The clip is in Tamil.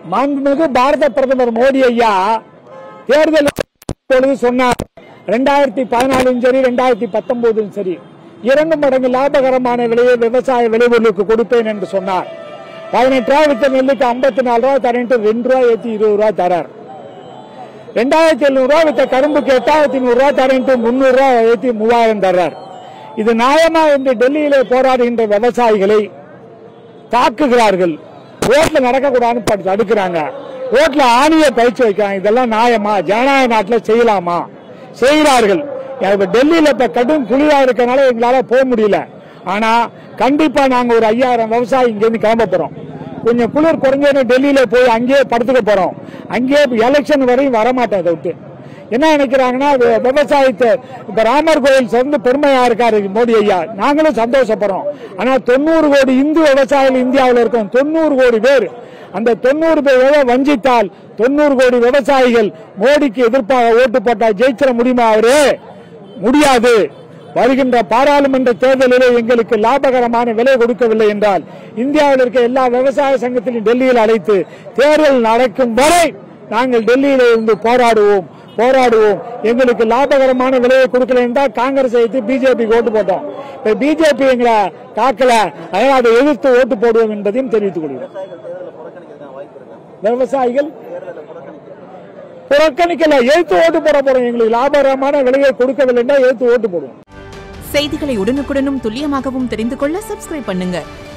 மாண்புமிகு பாரத பிரதமர் மோடி ஐயா தேர்தல் பொழுது சொன்னார் ரெண்டாயிரத்தி பதினாலும் சரி ரெண்டாயிரத்தி பத்தொன்பதும் சரி இரண்டு மடங்கு லாபகரமான விலையை விவசாய விளைபொருளுக்கு கொடுப்பேன் என்று சொன்னார் பதினெட்டு ரூபாய் வித்த நெல்லுக்கு ஐம்பத்தி நாலு ரூபாய் தரேன்ட்டு ரெண்டு ரூபாய் ஏத்தி இருபது ரூபாய் தரார் ரெண்டாயிரத்தி எழுநூறு ரூபாய் வித்த கரும்புக்கு எட்டாயிரத்தி நூறு ரூபாய் தரேன்ட்டு முன்னூறு ரூபாய் ஏத்தி மூவாயிரம் தர்றார் இது நியாயமா என்று டெல்லியிலே போராடுகின்ற விவசாயிகளை தாக்குகிறார்கள் ரோட்ல நடக்கக்கூடாதுன்னு படி- தடுக்கிறாங்க ரோட்ல ஆணியை பயிற்சி வைக்கிறாங்க இதெல்லாம் நியாயமா ஜனநாயக நாட்டுல செய்யலாமா செய்கிறார்கள் இப்ப டெல்லியில இப்ப கடும் குளிரா இருக்கனால எங்களால போக முடியல ஆனா கண்டிப்பா நாங்க ஒரு ஐயாயிரம் விவசாயி இங்க இருந்து கிளம்ப போறோம் கொஞ்சம் குளிர் குறைஞ்சோன்னு டெல்லியில போய் அங்கேயே படுத்துக்க போறோம் அங்கேயே எலெக்ஷன் வரையும் வரமாட்டோம் அதை விட்டு என்ன நினைக்கிறாங்கன்னா வி- விவசாயத்தை இப்ப ராமர் கோயில் சிறந்து பெருமையா இருக்காரு மோடி ஐயா நாங்களும் சந்தோஷப்படுறோம் ஆனா தொண்ணூறு கோடி இந்து விவசாயிகள் இந்தியாவில் இருக்கோம் தொண்ணூறு கோடி பேர் அந்த தொண்ணூறு பேரை வஞ்சித்தால் தொண்ணூறு கோடி விவசாயிகள் மோடிக்கு எதிர்ப்பாக ஓட்டு போட்டா ஜெயிச்சிட முடியுமா அவரு முடியாது வருகின்ற பாராளுமன்ற தேர்தலிலே எங்களுக்கு லாபகரமான விலை கொடுக்கவில்லை என்றால் இந்தியாவில் இருக்க எல்லா விவசாய சங்கத்திலும் டெல்லியில் அழைத்து தேர்தல் நடக்கும் வரை நாங்கள் டெல்லியில இருந்து போராடுவோம் போராடுவோம் எங்களுக்கு லாபகரமான விலையை கொடுக்கல என்றால் காங்கிரஸ் எடுத்து பிஜேபி ஓட்டு போட்டோம் இப்ப பிஜேபி எங்களை தாக்கல அதனால அதை எதிர்த்து ஓட்டு போடுவோம் என்பதையும் தெரிவித்துக் கொள்கிறோம் விவசாயிகள் புறக்கணிக்கல எழுத்து ஓட்டு போட போறோம் எங்களுக்கு லாபகரமான விலையை கொடுக்கவில்லை என்றால் எழுத்து ஓட்டு போடுவோம் செய்திகளை உடனுக்குடனும் துல்லியமாகவும் தெரிந்து கொள்ள சப்ஸ்கிரைப் பண்ணுங்க